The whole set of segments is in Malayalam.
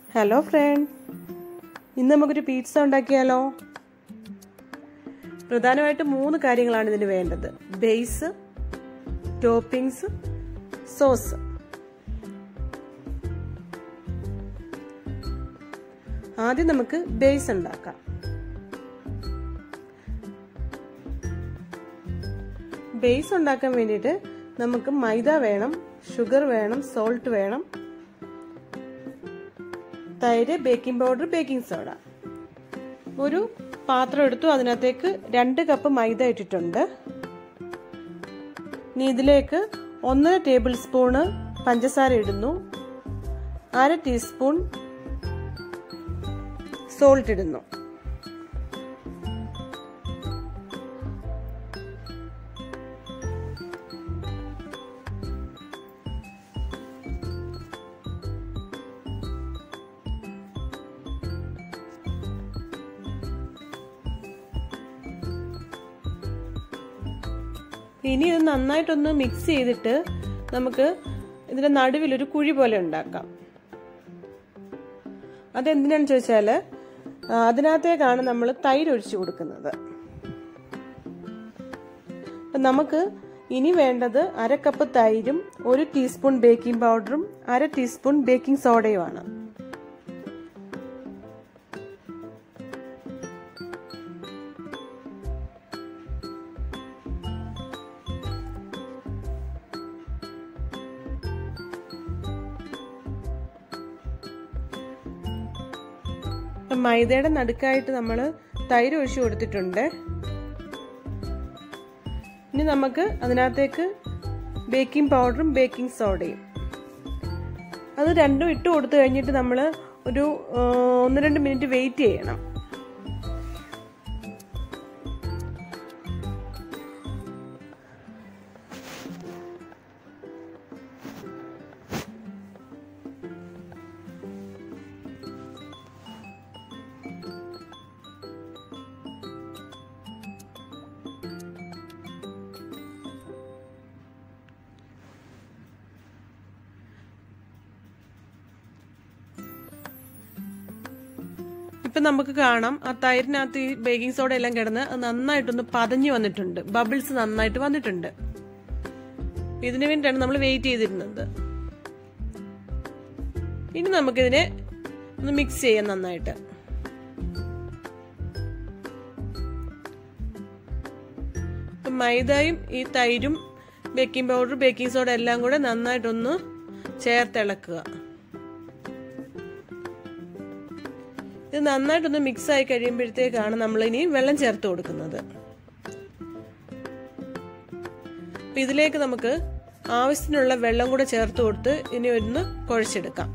ഹലോ ഫ്രണ്ട് ഇന്ന് നമുക്കൊരു പീറ്റ്സ ഉണ്ടാക്കിയാലോ പ്രധാനമായിട്ട് മൂന്ന് കാര്യങ്ങളാണ് ഇതിന് വേണ്ടത് ബേസ് ടോപ്പിങ്സ് സോസ് ആദ്യം നമുക്ക് ബേസ് ഉണ്ടാക്കാം ബേസ് ഉണ്ടാക്കാൻ വേണ്ടിയിട്ട് നമുക്ക് മൈദ വേണം ഷുഗർ വേണം സോൾട്ട് വേണം തൈര് ബേക്കിംഗ് പൗഡർ ബേക്കിംഗ് സോഡ ഒരു പാത്രം എടുത്തു അതിനകത്തേക്ക് രണ്ട് കപ്പ് മൈദ ഇട്ടിട്ടുണ്ട് ഇനി ഇതിലേക്ക് ഒന്നര ടേബിൾ സ്പൂണ് പഞ്ചസാര ഇടുന്നു അര ടീസ്പൂൺ സോൾട്ട് ഇടുന്നു ഇനി ഇത് നന്നായിട്ടൊന്ന് മിക്സ് ചെയ്തിട്ട് നമുക്ക് ഇതിന്റെ നടുവിൽ ഒരു കുഴി പോലെ ഉണ്ടാക്കാം അതെന്തിനാന്ന് ചോദിച്ചാൽ അതിനകത്തേക്കാണ് നമ്മൾ തൈര് ഒഴിച്ചു കൊടുക്കുന്നത് നമുക്ക് ഇനി വേണ്ടത് അര കപ്പ് തൈരും ഒരു ടീസ്പൂൺ ബേക്കിംഗ് പൗഡറും അര ടീസ്പൂൺ ബേക്കിംഗ് സോഡയുമാണ് മൈദയുടെ നടുക്കായിട്ട് നമ്മൾ തൈര് ഒഴിച്ചു കൊടുത്തിട്ടുണ്ട് ഇനി നമുക്ക് അതിനകത്തേക്ക് ബേക്കിംഗ് പൗഡറും ബേക്കിംഗ് സോഡയും അത് രണ്ടും ഇട്ട് കൊടുത്തു കഴിഞ്ഞിട്ട് നമ്മൾ ഒരു ഒന്ന് രണ്ട് മിനിറ്റ് വെയിറ്റ് ചെയ്യണം ഇപ്പൊ നമുക്ക് കാണാം ആ തൈരിനകത്ത് ഈ ബേക്കിംഗ് സോഡ എല്ലാം കിടന്ന് അത് നന്നായിട്ടൊന്ന് പതഞ്ഞു വന്നിട്ടുണ്ട് ബബിൾസ് നന്നായിട്ട് വന്നിട്ടുണ്ട് ഇതിനു വേണ്ടിയിട്ടാണ് നമ്മൾ വെയിറ്റ് ചെയ്തിരുന്നത് ഇനി നമുക്കിതിനെ ഒന്ന് മിക്സ് ചെയ്യാം നന്നായിട്ട് മൈദയും ഈ തൈരും ബേക്കിംഗ് പൗഡർ ബേക്കിംഗ് സോഡ എല്ലാം കൂടെ നന്നായിട്ടൊന്ന് ചേർത്തിളക്കുക ഇത് നന്നായിട്ടൊന്ന് മിക്സ് ആയി കഴിയുമ്പോഴത്തേക്കാണ് നമ്മൾ ഇനി വെള്ളം ചേർത്ത് കൊടുക്കുന്നത് ഇതിലേക്ക് നമുക്ക് ആവശ്യത്തിനുള്ള വെള്ളം കൂടെ ചേർത്ത് കൊടുത്ത് ഇനി ഒന്ന് കുഴച്ചെടുക്കാം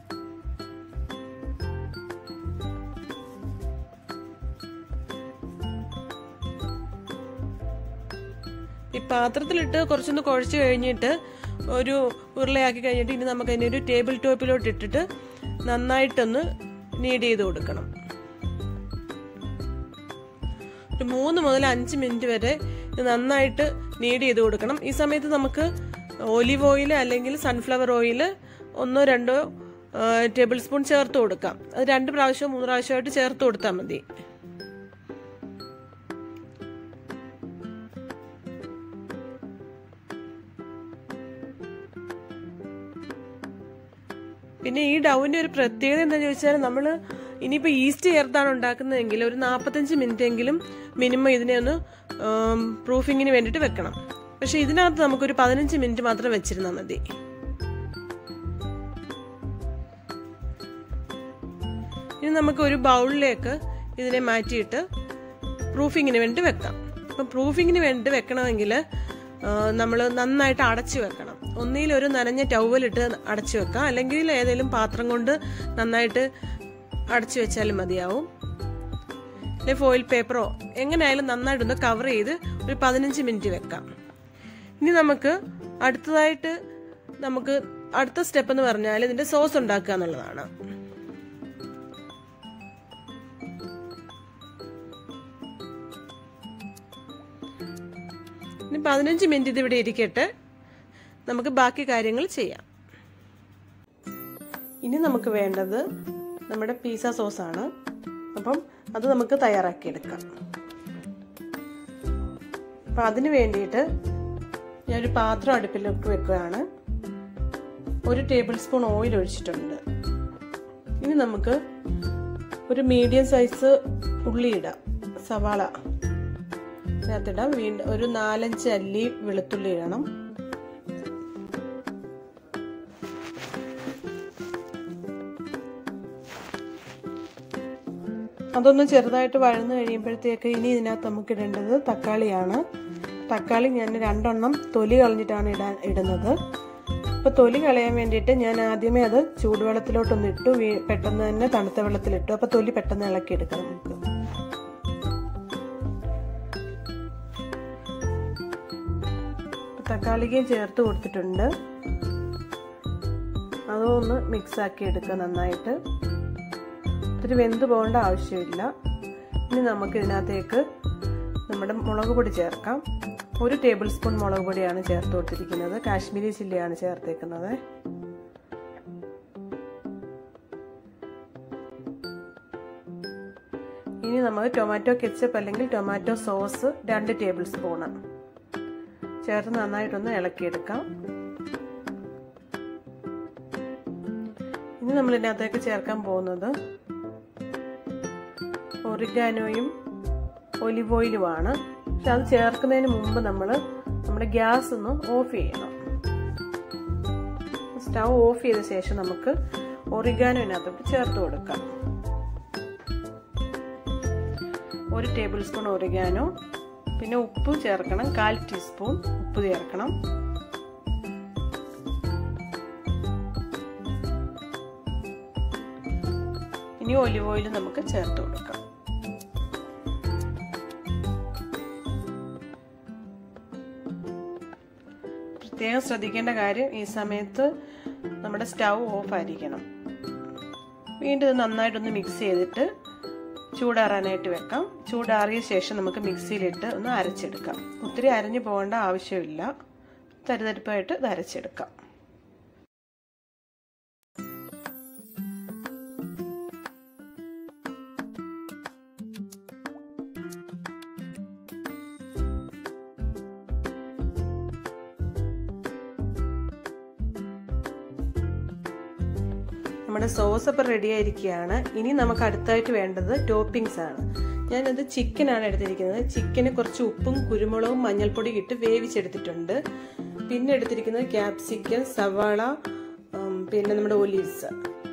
ഈ പാത്രത്തിലിട്ട് കുറച്ചൊന്ന് കുഴച്ച് കഴിഞ്ഞിട്ട് ഒരു ഉരുളയാക്കി കഴിഞ്ഞിട്ട് ഇനി നമുക്ക് അതിനെ ഒരു ടേബിൾ ടോപ്പിലോട്ട് ഇട്ടിട്ട് നന്നായിട്ടൊന്ന് നീഡ് ചെയ്ത് കൊടുക്കണം ഒരു മൂന്ന് മുതൽ അഞ്ച് മിനിറ്റ് വരെ നന്നായിട്ട് നീഡ് ചെയ്ത് കൊടുക്കണം ഈ സമയത്ത് നമുക്ക് ഒലിവ് ഓയിൽ അല്ലെങ്കിൽ സൺഫ്ലവർ ഓയിൽ ഒന്നോ രണ്ടോ ടേബിൾ സ്പൂൺ ചേർത്ത് കൊടുക്കാം അത് രണ്ട് പ്രാവശ്യമോ മൂന്ന് പ്രാവശ്യമായിട്ട് ചേർത്ത് കൊടുത്താൽ മതി പിന്നെ ഈ ഡൗവിന്റെ ഒരു പ്രത്യേകത എന്താണെന്ന് ചോദിച്ചാൽ നമ്മൾ ഇനിയിപ്പോൾ ഈസ്റ്റ് ചേർത്താണ് ഉണ്ടാക്കുന്നതെങ്കിൽ ഒരു നാൽപ്പത്തഞ്ച് മിനിറ്റ് എങ്കിലും മിനിമം ഇതിനെ ഒന്ന് പ്രൂഫിങ്ങിന് വേണ്ടിയിട്ട് വെക്കണം പക്ഷെ ഇതിനകത്ത് നമുക്കൊരു പതിനഞ്ച് മിനിറ്റ് മാത്രം വെച്ചിരുന്നാൽ മതി ഇനി നമുക്ക് ഒരു ബൗളിലേക്ക് ഇതിനെ മാറ്റിയിട്ട് പ്രൂഫിങ്ങിന് വേണ്ടി വെക്കാം അപ്പം പ്രൂഫിങ്ങിന് വേണ്ടി വെക്കണമെങ്കിൽ നമ്മൾ നന്നായിട്ട് അടച്ചു വെക്കണം ഒന്നിൽ ഒരു നനഞ്ഞ ടവലിട്ട് അടച്ചു വെക്കാം അല്ലെങ്കിൽ ഏതെങ്കിലും പാത്രം കൊണ്ട് നന്നായിട്ട് അടച്ചു വെച്ചാലും മതിയാവും അല്ലെങ്കിൽ ഫോയിൽ പേപ്പറോ എങ്ങനെയായാലും നന്നായിട്ടൊന്ന് കവർ ചെയ്ത് ഒരു പതിനഞ്ച് മിനിറ്റ് വെക്കാം ഇനി നമുക്ക് അടുത്തതായിട്ട് നമുക്ക് അടുത്ത സ്റ്റെപ്പ് എന്ന് പറഞ്ഞാൽ ഇതിന്റെ സോസ് ഉണ്ടാക്കുക എന്നുള്ളതാണ് ഇനി പതിനഞ്ച് മിനിറ്റ് ഇത് ഇവിടെ ഇരിക്കട്ടെ നമുക്ക് ബാക്കി കാര്യങ്ങൾ ചെയ്യാം ഇനി നമുക്ക് വേണ്ടത് നമ്മുടെ പിസ്സ സോസാണ് അപ്പം അത് നമുക്ക് തയ്യാറാക്കിയെടുക്കാം അപ്പം അതിന് വേണ്ടിയിട്ട് ഞാനൊരു പാത്രം അടുപ്പിലേക്ക് വെക്കുകയാണ് ഒരു ടേബിൾ സ്പൂൺ ഓയിൽ ഒഴിച്ചിട്ടുണ്ട് ഇനി നമുക്ക് ഒരു മീഡിയം സൈസ് ഉള്ളി ഇടാം സവാള ഇതിനകത്തിടാം വീണ്ടും ഒരു നാലഞ്ച് അല്ലി വെളുത്തുള്ളി ഇടണം അതൊന്ന് ചെറുതായിട്ട് വഴന്ന് കഴിയുമ്പോഴത്തേക്ക് ഇനി ഇതിനകത്ത് നമുക്ക് ഇടേണ്ടത് തക്കാളിയാണ് തക്കാളി ഞാൻ രണ്ടെണ്ണം തൊലി കളഞ്ഞിട്ടാണ് ഇടാൻ ഇടുന്നത് അപ്പോൾ തൊലി കളയാൻ വേണ്ടിയിട്ട് ഞാൻ ആദ്യമേ അത് ചൂടുവെള്ളത്തിലോട്ടൊന്ന് ഇട്ടു പെട്ടെന്ന് തന്നെ തണുത്ത വെള്ളത്തിലിട്ടു അപ്പോൾ തൊലി പെട്ടെന്ന് ഇളക്കി എടുക്കാം നമുക്ക് തക്കാളിക്കും ചേർത്ത് കൊടുത്തിട്ടുണ്ട് അതൊന്ന് മിക്സ് ആക്കി എടുക്കുക നന്നായിട്ട് ഒത്തിരി വെന്ത് പോകേണ്ട ആവശ്യമില്ല ഇനി നമുക്ക് ഇതിനകത്തേക്ക് നമ്മുടെ മുളക് പൊടി ചേർക്കാം ഒരു ടേബിൾ സ്പൂൺ മുളക് പൊടിയാണ് ചേർത്ത് കൊടുത്തിരിക്കുന്നത് കാശ്മീരി ചില്ലിയാണ് ചേർത്തേക്കുന്നത് ഇനി നമുക്ക് ടൊമാറ്റോ കെച്ചപ്പ് അല്ലെങ്കിൽ ടൊമാറ്റോ സോസ് രണ്ട് ടേബിൾ സ്പൂണ് ചേർത്ത് നന്നായിട്ടൊന്ന് ഇളക്കിയെടുക്കാം ഇനി നമ്മൾ ഇതിനകത്തേക്ക് ചേർക്കാൻ പോകുന്നത് ഒറിഗാനോയും ഒലിവ് ഓയിലുമാണ് പക്ഷെ അത് ചേർക്കുന്നതിന് മുമ്പ് നമ്മൾ നമ്മുടെ ഗ്യാസ് ഒന്ന് ഓഫ് ചെയ്യണം സ്റ്റൗ ഓഫ് ചെയ്ത ശേഷം നമുക്ക് ഒറിഗാനോ ഇതിനകത്തോട്ട് ചേർത്ത് കൊടുക്കാം ഒരു ടേബിൾ സ്പൂൺ ഒറിഗാനോ പിന്നെ ഉപ്പ് ചേർക്കണം കാൽ ടീസ്പൂൺ ഉപ്പ് ചേർക്കണം ഇനി ഒലിവ് ഓയിൽ നമുക്ക് ചേർത്ത് കൊടുക്കാം പ്രത്യേകം ശ്രദ്ധിക്കേണ്ട കാര്യം ഈ സമയത്ത് നമ്മുടെ സ്റ്റൗ ഓഫ് ആയിരിക്കണം വീണ്ടും ഇത് നന്നായിട്ടൊന്ന് മിക്സ് ചെയ്തിട്ട് ചൂടാറാനായിട്ട് വെക്കാം ചൂടാറിയ ശേഷം നമുക്ക് മിക്സിയിലിട്ട് ഒന്ന് അരച്ചെടുക്കാം ഒത്തിരി അരഞ്ഞു പോകേണ്ട ആവശ്യമില്ല തരിതരിപ്പായിട്ട് ഇത് അരച്ചെടുക്കാം നമ്മുടെ സോസ് അപ്പോൾ റെഡി ആയിരിക്കുകയാണ് ഇനി നമുക്ക് അടുത്തായിട്ട് വേണ്ടത് ടോപ്പിംഗ്സ് ആണ് ഞാനത് ചിക്കനാണ് എടുത്തിരിക്കുന്നത് ചിക്കന് കുറച്ച് ഉപ്പും കുരുമുളകും മഞ്ഞൾപ്പൊടി ഇട്ട് വേവിച്ചെടുത്തിട്ടുണ്ട് പിന്നെ എടുത്തിരിക്കുന്നത് ക്യാപ്സിക്കൻ സവാള പിന്നെ നമ്മുടെ ഒലീവ്സ്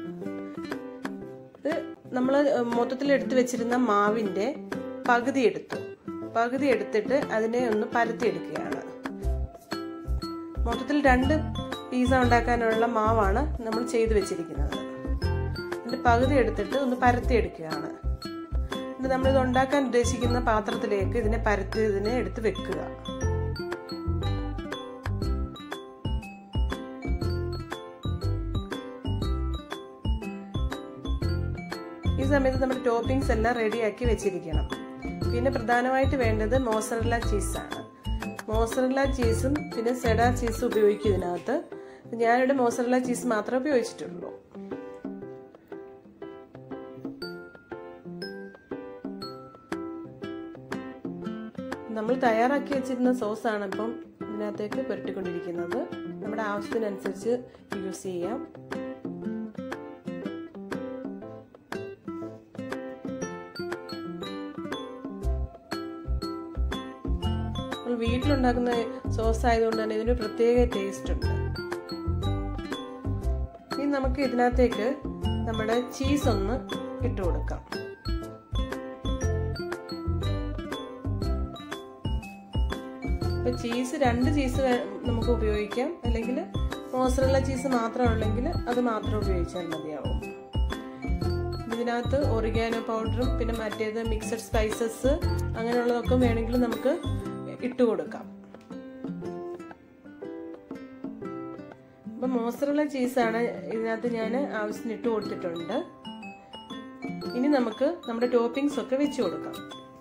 ഇത് നമ്മൾ മൊത്തത്തിൽ എടുത്തു വെച്ചിരുന്ന മാവിൻ്റെ പകുതി എടുത്തു പകുതി എടുത്തിട്ട് അതിനെ ഒന്ന് പരത്തിയെടുക്കുകയാണ് മൊത്തത്തിൽ രണ്ട് പിസ്സ ഉണ്ടാക്കാനുള്ള മാവാണ് നമ്മൾ ചെയ്തു വെച്ചിരിക്കുന്നത് അതിൻ്റെ പകുതി എടുത്തിട്ട് ഒന്ന് പരത്തിയെടുക്കുകയാണ് എന്നിട്ട് നമ്മളിത് ഉണ്ടാക്കാൻ ഉദ്ദേശിക്കുന്ന പാത്രത്തിലേക്ക് ഇതിനെ പരത്തി ഇതിനെ എടുത്ത് വെക്കുക ഈ സമയത്ത് നമ്മുടെ ടോപ്പിംഗ്സ് എല്ലാം റെഡിയാക്കി വെച്ചിരിക്കണം പിന്നെ പ്രധാനമായിട്ട് വേണ്ടത് മോസറല്ല ചീസാണ് മോസറല്ല ചീസും പിന്നെ സെഡ ചീസും ഉപയോഗിക്കും ഇതിനകത്ത് ഞാനിവിടെ മോസറല്ല ചീസ് മാത്രമേ ഉപയോഗിച്ചിട്ടുള്ളൂ നമ്മൾ തയ്യാറാക്കി വെച്ചിരുന്ന സോസാണ് ഇപ്പം ഇതിനകത്തേക്ക് പുരട്ടിക്കൊണ്ടിരിക്കുന്നത് നമ്മുടെ ആവശ്യത്തിനനുസരിച്ച് യൂസ് ചെയ്യാം നമ്മൾ വീട്ടിലുണ്ടാക്കുന്ന സോസ് ആയതുകൊണ്ട് തന്നെ ഇതിന് പ്രത്യേക ടേസ്റ്റ് ഉണ്ട് ഇനി നമുക്ക് ഇതിനകത്തേക്ക് നമ്മുടെ ചീസ് ഒന്ന് ഇട്ട് കൊടുക്കാം ഇപ്പൊ ചീസ് രണ്ട് ചീസ് നമുക്ക് ഉപയോഗിക്കാം അല്ലെങ്കിൽ മോസറല്ല ചീസ് മാത്രം ഉള്ളെങ്കിൽ അത് മാത്രം ഉപയോഗിച്ചാൽ മതിയാവും ഇതിനകത്ത് ഒറിഗാനോ പൗഡറും പിന്നെ മറ്റേത് മിക്സഡ് സ്പൈസസ് അങ്ങനെയുള്ളതൊക്കെ വേണമെങ്കിൽ നമുക്ക് ഇട്ട് കൊടുക്കാം അപ്പം മോസറല്ല ചീസാണ് ഇതിനകത്ത് ഞാൻ ആവശ്യത്തിന് ഇട്ട് കൊടുത്തിട്ടുണ്ട് ഇനി നമുക്ക് നമ്മുടെ ടോപ്പിംഗ്സ് ഒക്കെ വെച്ച് കൊടുക്കാം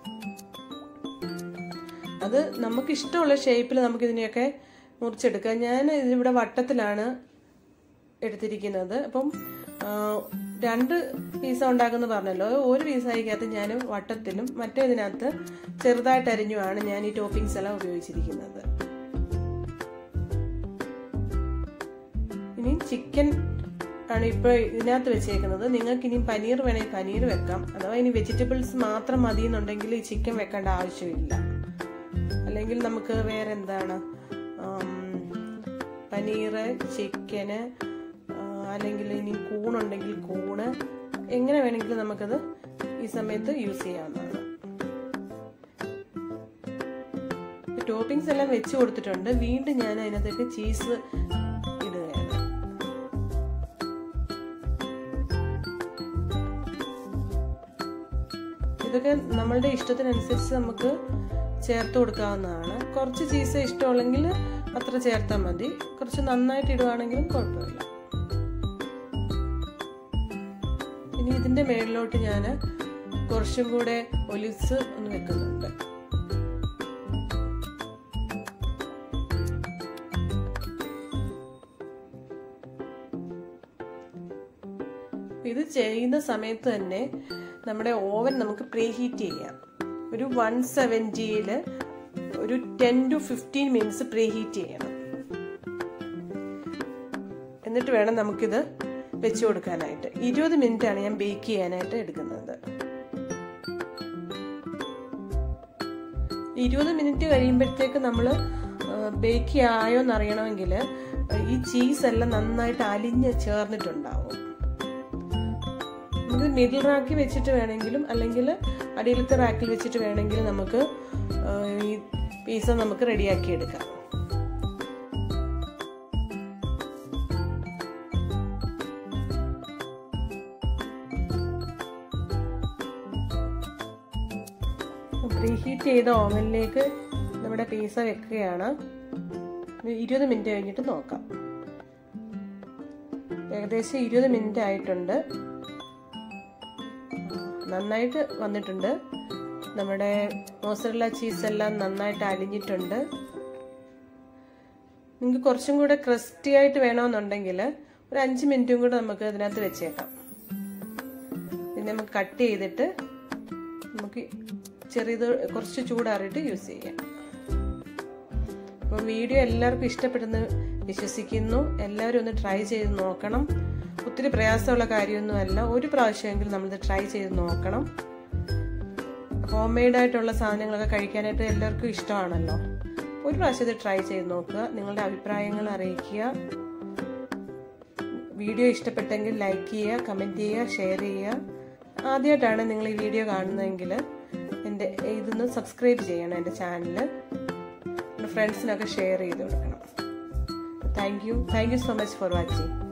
അത് നമുക്ക് ഇഷ്ടമുള്ള ഷേപ്പിൽ നമുക്ക് ഇതിനെയൊക്കെ മുറിച്ചെടുക്കാം ഞാൻ ഇതിവിടെ വട്ടത്തിലാണ് എടുത്തിരിക്കുന്നത് അപ്പം രണ്ട് പീസ ഉണ്ടാക്കുന്ന പറഞ്ഞല്ലോ ഒരു പീസായിക്കകത്ത് ഞാൻ വട്ടത്തിലും മറ്റേതിനകത്ത് ചെറുതായിട്ട് അരിഞ്ഞുമാണ് ഞാൻ ഈ ടോപ്പിംഗ്സ് എല്ലാം ഉപയോഗിച്ചിരിക്കുന്നത് ഇനി ചിക്കൻ ആണ് ഇപ്പോൾ ഇതിനകത്ത് വെച്ചേക്കുന്നത് നിങ്ങൾക്ക് ഇനി പനീർ വേണമെങ്കിൽ പനീർ വെക്കാം അഥവാ ഇനി വെജിറ്റബിൾസ് മാത്രം മതി എന്നുണ്ടെങ്കിൽ ഈ ചിക്കൻ വെക്കേണ്ട ആവശ്യമില്ല അല്ലെങ്കിൽ നമുക്ക് വേറെ എന്താണ് പനീർ ചിക്കന് അല്ലെങ്കിൽ ഇനി കൂണുണ്ടെങ്കിൽ കൂണ് എങ്ങനെ വേണമെങ്കിലും നമുക്കത് ഈ സമയത്ത് യൂസ് ചെയ്യാവുന്നതാണ് ടോപ്പിങ്സ് എല്ലാം വെച്ച് കൊടുത്തിട്ടുണ്ട് വീണ്ടും ഞാൻ അതിനകത്തേക്ക് ചീസ് ഇടുകയാണ് ഇതൊക്കെ നമ്മളുടെ ഇഷ്ടത്തിനനുസരിച്ച് നമുക്ക് ചേർത്ത് കൊടുക്കാവുന്നതാണ് കുറച്ച് ചീസ് ഇഷ്ടമുള്ളെങ്കിൽ അത്ര ചേർത്താൽ മതി കുറച്ച് നന്നായിട്ട് ഇടുവാണെങ്കിലും കുഴപ്പമില്ല ഇനി ഇതിന്റെ മേളിലോട്ട് ഞാൻ കുറച്ചും കൂടെ ഒലിവ്സ് ഒന്ന് വെക്കുന്നുണ്ട് ഇത് ചെയ്യുന്ന സമയത്ത് തന്നെ നമ്മുടെ ഓവൻ നമുക്ക് പ്രീ ഹീറ്റ് ചെയ്യാം ഒരു വൺ സെവൻറ്റിയിൽ ഒരു ten to fifteen minutes preheat ചെയ്യണം എന്നിട്ട് വേണം നമുക്കിത് വെച്ച് കൊടുക്കാനായിട്ട് ഇരുപത് മിനിറ്റ് ആണ് ഞാൻ ബേക്ക് ചെയ്യാനായിട്ട് എടുക്കുന്നത് ഇരുപത് മിനിറ്റ് കഴിയുമ്പോഴത്തേക്ക് നമ്മൾ ബേക്ക് ആയോ എന്നറിയണമെങ്കിൽ ഈ ചീസ് എല്ലാം നന്നായിട്ട് അലിഞ്ഞ് ചേർന്നിട്ടുണ്ടാവും നമുക്ക് മിഡിൽ റാക്കിൽ വെച്ചിട്ട് വേണമെങ്കിലും അല്ലെങ്കിൽ അടിയിലത്തെ റാക്കിൽ വെച്ചിട്ട് വേണമെങ്കിലും നമുക്ക് ഈ പീസ നമുക്ക് റെഡിയാക്കി എടുക്കാം പ്രീഹീറ്റ് ചെയ്ത ഓവനിലേക്ക് നമ്മുടെ പീസ വെക്കുകയാണ് ഇരുപത് മിനിറ്റ് കഴിഞ്ഞിട്ട് നോക്കാം ഏകദേശം ഇരുപത് മിനിറ്റ് ആയിട്ടുണ്ട് നന്നായിട്ട് വന്നിട്ടുണ്ട് നമ്മുടെ മോസറല്ല ചീസ് എല്ലാം നന്നായിട്ട് അലിഞ്ഞിട്ടുണ്ട് നിങ്ങൾക്ക് കുറച്ചും കൂടെ ക്രിസ്റ്റി ആയിട്ട് വേണമെന്നുണ്ടെങ്കിൽ ഒരു അഞ്ച് മിനിറ്റും കൂടെ നമുക്ക് ഇതിനകത്ത് വെച്ചേക്കാം പിന്നെ നമുക്ക് കട്ട് ചെയ്തിട്ട് നമുക്ക് ചെറിയത് കുറച്ച് ചൂടാറിയിട്ട് യൂസ് ചെയ്യാം അപ്പോൾ വീഡിയോ എല്ലാവർക്കും ഇഷ്ടപ്പെടുന്നു വിശ്വസിക്കുന്നു എല്ലാവരും ഒന്ന് ട്രൈ ചെയ്ത് നോക്കണം ഒത്തിരി പ്രയാസമുള്ള കാര്യമൊന്നുമല്ല ഒരു പ്രാവശ്യമെങ്കിലും നമ്മളിത് ട്രൈ ചെയ്ത് നോക്കണം ഹോം മെയ്ഡ് ആയിട്ടുള്ള സാധനങ്ങളൊക്കെ കഴിക്കാനായിട്ട് എല്ലാവർക്കും ഇഷ്ടമാണല്ലോ ഒരു പ്രാവശ്യം ഇത് ട്രൈ ചെയ്ത് നോക്കുക നിങ്ങളുടെ അഭിപ്രായങ്ങൾ അറിയിക്കുക വീഡിയോ ഇഷ്ടപ്പെട്ടെങ്കിൽ ലൈക്ക് ചെയ്യുക കമൻറ്റ് ചെയ്യുക ഷെയർ ചെയ്യുക ആദ്യമായിട്ടാണ് നിങ്ങൾ ഈ വീഡിയോ കാണുന്നതെങ്കിൽ എൻ്റെ ഇതൊന്ന് സബ്സ്ക്രൈബ് ചെയ്യണം എൻ്റെ ചാനൽ എൻ്റെ ഫ്രണ്ട്സിനൊക്കെ ഷെയർ ചെയ്ത് കൊടുക്കണം thank you thank you so much for watching